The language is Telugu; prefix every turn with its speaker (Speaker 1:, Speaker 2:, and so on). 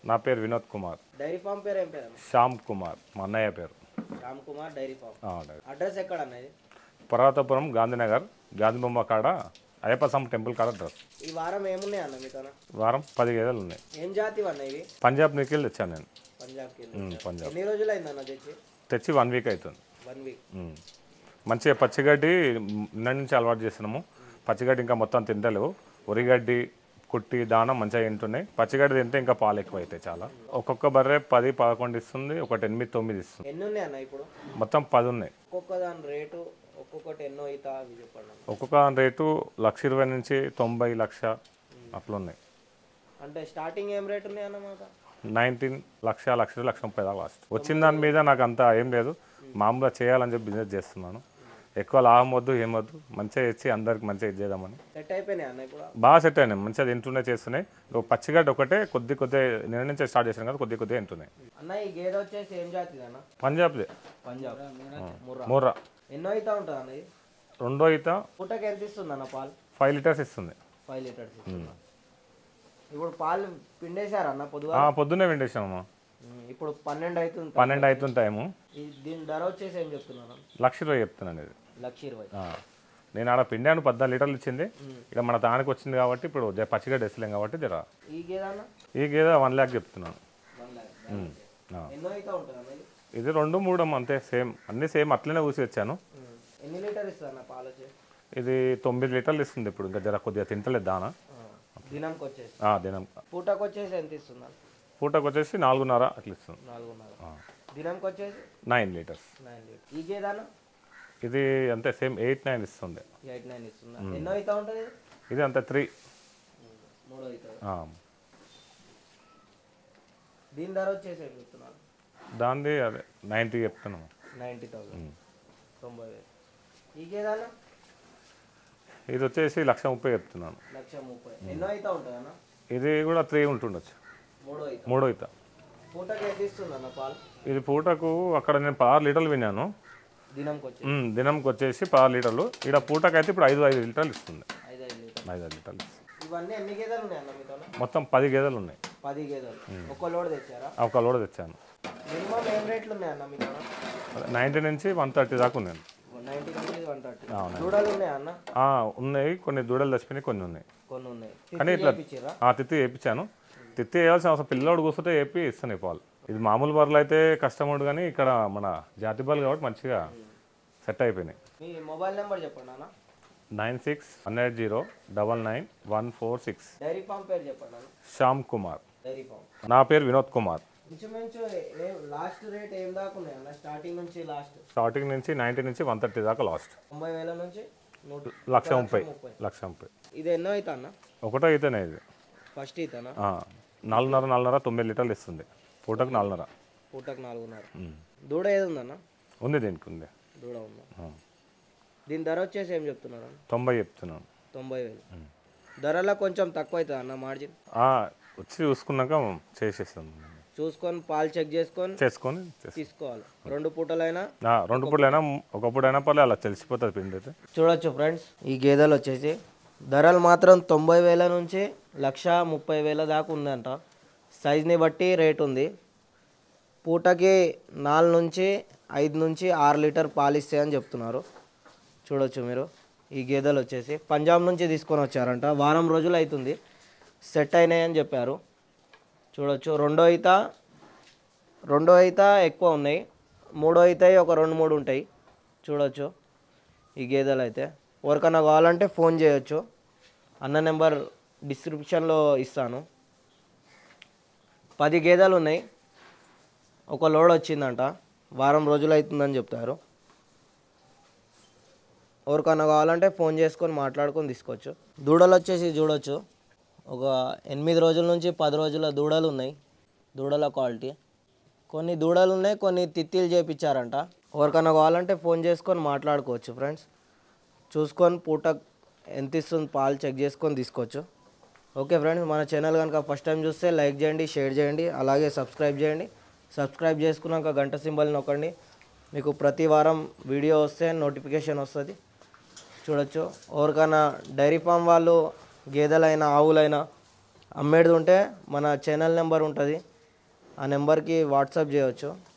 Speaker 1: నా పేరు వినోద్ కుమార్
Speaker 2: డైరీ ఫామ్ పేరు ఏం పేరు అన్న
Speaker 1: శ్యామ్ కుమార్ మా అన్నయ్య పేరు
Speaker 2: రామ్ కుమార్ డైరీ ఫామ్
Speaker 1: ఆ, అదే.
Speaker 2: అడ్రస్ ఎక్కడ అన్నది
Speaker 1: పర్వతపురం గాంధీనగర్ గాంధీబొమ్మ కాడ అయ్యప్ప స్వామి టెంపుల్ కాడ డ్రెస్
Speaker 2: ఈ వారం ఏమున్నాయి అన్న మీతో
Speaker 1: వారం పది గేదెలు ఉన్నాయి
Speaker 2: ఏం జాతి అన్న ఇవి
Speaker 1: పంజాబ్ నుంచి తెచ్చాను నేను
Speaker 2: పంజాబ్కి
Speaker 1: ఉమ్, పంజాబ్
Speaker 2: ఎన్ని రోజులు అయిందన్న తెచ్చి
Speaker 1: తెచ్చి వన్ వీక్ అవుతుంది
Speaker 2: వన్ వీక్
Speaker 1: ఉమ్. మంచిగా పచ్చిగడ్డి నిన్న నుంచి అలవాటు చేస్తున్నాము పచ్చిగడ్డి ఇంకా మొత్తం తింటలేవు ఉరిగడ్డి కుట్టి దానం మంచిగా తింటున్నాయి పచ్చిగడ్డి తింటే ఇంకా పాలు ఎక్కువ అవుతాయి చాలా ఒక్కొక్క బర్రె పది పదకొండు ఇస్తుంది ఒకటి ఎనిమిది తొమ్మిది ఇస్తుంది
Speaker 2: ఎన్ని ఉన్నాయి అన్న ఇప్పుడు
Speaker 1: మొత్తం పది ఉన్నాయి
Speaker 2: ఒక్కొక్క దాని రేటు ఒక్కొక్కటి ఎన్నో అవుతా అవి చెప్పండి అన్న.
Speaker 1: ఒక్కొక్క రేటు లక్ష ఇరవై నుంచి తొంభై లక్ష అట్లా ఉన్నాయి
Speaker 2: అంటే స్టార్టింగ్ ఏం రేట్ ఉన్నాయి అన్నమాట
Speaker 1: నైన్టీన్ లక్ష లక్ష లక్ష ముప్పై దాకా లాస్ట్ వచ్చిన దాని మీద నాకు అంత ఏం లేదు మామూలుగా చేయాలని చెప్పి బిజినెస్ చేస్తున్నాను ఎక్కువ లాభం వద్దు ఏం వద్దు మంచిగా ఇచ్చి అందరికి మంచిగా ఇచ్చేద్దామని
Speaker 2: సెట్ అయిపోయినాయి అన్న ఇప్పుడు
Speaker 1: బాగా సెట్ అయినాయి మంచిగా తింటూనే చేస్తున్నాయి ఒక పచ్చిగడ్డ ఒకటే కొద్ది కొద్ది నిన్న నుంచే స్టార్ట్ చేసాను కదా కొద్ది కొద్దిగా తింటున్నాయి
Speaker 2: అన్న ఈ గేదె వచ్చేసి ఏం జాతి అన్న
Speaker 1: పంజాబ్ది
Speaker 2: పంజాబ్ ముర్రా
Speaker 1: మూర్రా
Speaker 2: ఎన్నో అవుతా ఉంటుంది అన్న ఇది
Speaker 1: రెండో ఈత
Speaker 2: పూటకి ఎంత ఇస్తుంది అన్న పాలు
Speaker 1: ఫైవ్ లీటర్స్ ఇస్తుంది
Speaker 2: ఫైవ్ లీటర్స్ ఇప్పుడు పాలు పిండేశారు అన్న పొద్దుగా
Speaker 1: ఆ, పొద్దున్నే వింటేసామమ్మా
Speaker 2: ఇప్పుడు పన్నెండు అవుతుంది
Speaker 1: పన్నెండు అవుతుంది టైము
Speaker 2: ఈ దీని ధర వచ్చేసి ఏం చెప్తున్నాను
Speaker 1: లక్ష ఇరవై చెప్తున్నాను ఇది
Speaker 2: లక్ష ఇరవై
Speaker 1: ఆ. నేను ఆడ పిండాను పద్నాలుగు లీటర్లు ఇచ్చింది ఇక్కడ మన తానికి వచ్చింది కాబట్టి ఇప్పుడు జర పచ్చిగడ్డ వేసలేం కాబట్టి జర
Speaker 2: ఈ గేదె అన్న
Speaker 1: ఈ గేదె వన్ ల్యాక్ చెప్తున్నాను
Speaker 2: వన్ ల్యాక్
Speaker 1: ఆ.
Speaker 2: ఎన్నో అవుతా ఉంటుంది అన్న ఇది
Speaker 1: ఇది రెండు మూడు అమ్మ అంతే సేమ్ అన్నీ సేమ్ అట్లనే ఊసి వచ్చాను
Speaker 2: ఉమ్. ఎన్ని లీటర్ ఇస్తుంది అన్న పాలు వచ్చేసి
Speaker 1: ఇది తొమ్మిది లీటర్లు ఇస్తుంది ఇప్పుడు ఇంకా జర కొద్దిగా తింటలేదు దానా
Speaker 2: ఆ. దినంకి వచ్చేసి
Speaker 1: ఆ, దినం
Speaker 2: పూటకు వచ్చేసి ఎంత ఇస్తుంది అన్న
Speaker 1: పూటకు వచ్చేసి నాలుగున్నర అట్లా ఇస్తుంది
Speaker 2: నాలుగున్నర
Speaker 1: ఆ.
Speaker 2: దినంకి వచ్చేసి
Speaker 1: నైన్ లీటర్స్
Speaker 2: నైన్ లీటర్ ఈ గేదె అన్న
Speaker 1: ఇది అంతే సేమ్ ఎయిట్ నైన్ ఇస్తుంది
Speaker 2: ఎయిట్ నైన్ ఇస్తుందా ఎన్నో అవుతా ఉంటుంది
Speaker 1: ఇది అంతే త్రీ
Speaker 2: మూడో అవుతుంది
Speaker 1: ఆ.
Speaker 2: దీని ధర వచ్చేసి ఏం చెప్తున్నాను
Speaker 1: దానిది అదే నైంటీ చెప్తున్నాను
Speaker 2: నైంటీ థౌసండ్ తొంభై వేలు ఈ గేదె అన్న
Speaker 1: ఇది వచ్చేసి లక్ష ముప్పై చెప్తున్నాను
Speaker 2: లక్ష ముప్పై ఎన్నో అవుతా ఉంటుంది అన్న
Speaker 1: ఇది కూడా త్రీ ఉంటుండొచ్చు
Speaker 2: మూడో అవుతా
Speaker 1: మూడో ఇత
Speaker 2: పూటకి ఎంత ఇస్తుంది అన్న పాలు
Speaker 1: ఇది పూటకు అక్కడ నేను పదహారు లీటర్లు విన్నాను
Speaker 2: దినంకి వచ్చి
Speaker 1: ఉమ్, దినంకి వచ్చేసి పదహారు లీటర్లు ఇక్కడ పూటకు అయితే ఇప్పుడు ఐదు ఐదు లీటర్లు ఇస్తుంది
Speaker 2: ఐదు ఐదు లీటర్
Speaker 1: ఐదు ఐదు లీటర్లు ఇస్తుంది.
Speaker 2: ఇవన్నీ ఎన్ని గేదెలు ఉన్నాయి అన్న మీతో
Speaker 1: మొత్తం పది గేదెలు ఉన్నాయి
Speaker 2: పది గేదెలు ఒక్క లోడ్ తెచ్చారా
Speaker 1: ఒక లోడ్ తెచ్చాను
Speaker 2: మినిమం ఏం రేట్లు ఉన్నాయి అన్న మీతో
Speaker 1: నైంటీ నుంచి వన్ థర్టీ దాకా ఉన్నాను
Speaker 2: నైంటీ నుంచి వన్ థర్టీ
Speaker 1: అవును.
Speaker 2: దూడలు ఉన్నాయా అన్న
Speaker 1: ఆ, ఉన్నాయి కొన్ని దూడలు తెచ్చిపోయినాయి కొన్ని ఉన్నాయి
Speaker 2: కొన్ని ఉన్నాయి
Speaker 1: కానీ
Speaker 2: తిత్తి
Speaker 1: ఇట్లా
Speaker 2: చేపించిర్రా?
Speaker 1: ఆ తిత్తి వేయించాను తిత్తి వేయాల్సిన అవసరం పిల్లోడు కూర్చుంటే వేపి ఇస్తున్నాయి పాలు ఇది మామూలు బర్రెలు అయితే కష్టముడు కానీ ఇక్కడ మన జాతి బర్రెలు కాబట్టి మంచిగా సెట్ అయిపోయినాయి
Speaker 2: మీ మొబైల్ నెంబర్ చెప్పండి అన్న
Speaker 1: nine six hundred zero double nine one four six
Speaker 2: dairy farm పేరు చెప్పండి అన్న
Speaker 1: శ్యామ్ కుమార్
Speaker 2: డైరీ ఫామ్
Speaker 1: నా పేరు వినోద్ కుమార్
Speaker 2: ఇంచుమించు లాస్ట్ రేట్ ఏం దాకా ఉన్నాయి అన్న స్టార్టింగ్ నుంచి లాస్ట్
Speaker 1: స్టార్టింగ్ నుంచి నైంటీ నుంచి వన్ థర్టీ దాకా లాస్ట్
Speaker 2: తొంభై వేల నుంచి నూట
Speaker 1: లక్ష ముప్పై
Speaker 2: ముప్పై
Speaker 1: లక్ష ముప్పై
Speaker 2: ఇది ఎన్నో అవుతా అన్న
Speaker 1: ఒకటో అయితేనే ఇది
Speaker 2: ఫస్ట్ అవుతానా
Speaker 1: ఆ, నాలుగున్నర నాలుగున్నర తొమ్మిది లీటర్లు ఇస్తుంది పూటకు నాలుగున్నర
Speaker 2: పూటకు నాలుగున్నర
Speaker 1: ఉమ్.
Speaker 2: దూడ ఏది ఉందన్న
Speaker 1: ఉంది దీనికి ఉంది
Speaker 2: దూడ ఉందా
Speaker 1: ఆ.
Speaker 2: దీని ధర వచ్చేసి ఏం చెప్తున్నారు అన్న
Speaker 1: తొంభై చెప్తున్నాను
Speaker 2: తొంభై వేలు ధరలో కొంచెం తక్కువ అవుతుంది అన్న మార్జిన్
Speaker 1: ఆ, వచ్చి చూసుకున్నాక చేసేస్తాం
Speaker 2: చూసుకొని పాలు చెక్ చేసుకొని
Speaker 1: చేసుకొని చేస్తాం.
Speaker 2: తీసుకోవాలి రెండు పూటలైనా
Speaker 1: ఆ, రెండు పూటలైనా ఒక పూటైనా పర్లేదు అలా తెలిసిపోతుంది పిండి అయితే
Speaker 2: చూడొచ్చు ఫ్రెండ్స్ ఈ గేదెలు వచ్చేసి ధరలు మాత్రం తొంభై వేల నుంచి లక్ష ముప్పై వేల దాకా ఉందంట సైజ్ని బట్టి రేట్ ఉంది పూటకి నాలుగు నుంచి ఐదు నుంచి ఆరు లీటర్ పాలు ఇస్తాయని చెప్తున్నారు చూడొచ్చు మీరు ఈ గేదెలు వచ్చేసి పంజాబ్ నుంచి తీసుకొని వచ్చారంట వారం రోజులు అవుతుంది సెట్ అయినాయని చెప్పారు చూడొచ్చు రెండో ఈత రెండో ఈత ఎక్కువ ఉన్నాయి మూడో ఈత ఒక రెండు మూడు ఉంటాయి చూడొచ్చు ఈ గేదెలు అయితే ఎవరికన్నా కావాలంటే ఫోన్ చేయొచ్చు అన్న నెంబర్ డిస్క్రిప్షన్లో ఇస్తాను పది గేదెలు ఉన్నాయి ఒక లోడ్ వచ్చిందంట వారం రోజులు అవుతుందని చెప్తారు ఎవరికన్నా కావాలంటే ఫోన్ చేసుకొని మాట్లాడుకొని తీసుకోవచ్చు దూడలు వచ్చేసి చూడొచ్చు ఒక ఎనిమిది రోజుల నుంచి పది రోజుల దూడలు ఉన్నాయి దూడల క్వాలిటీ కొన్ని దూడలు ఉన్నాయి కొన్ని తిత్తిలు చేపించారంట ఎవరికన్నా కావాలంటే ఫోన్ చేసుకొని మాట్లాడుకోవచ్చు ఫ్రెండ్స్ చూసుకొని పూట ఎంత ఇస్తుంది పాలు చెక్ చేసుకొని తీసుకోవచ్చు ఓకే ఫ్రెండ్స్ మన ఛానల్ కనుక ఫస్ట్ టైం చూస్తే లైక్ చేయండి షేర్ చేయండి అలాగే సబ్స్క్రైబ్ చేయండి సబ్స్క్రైబ్ చేసుకున్నాక గంట సింబల్ నొక్కండి మీకు ప్రతి వారం వీడియో వస్తే నోటిఫికేషన్ వస్తుంది చూడొచ్చు ఎవరికైనా డైరీ ఫామ్ వాళ్ళు గేదెలైనా ఆవులైనా అమ్మేది ఉంటే మన ఛానల్ నెంబర్ ఉంటుంది ఆ నెంబర్కి వాట్సాప్ చేయవచ్చు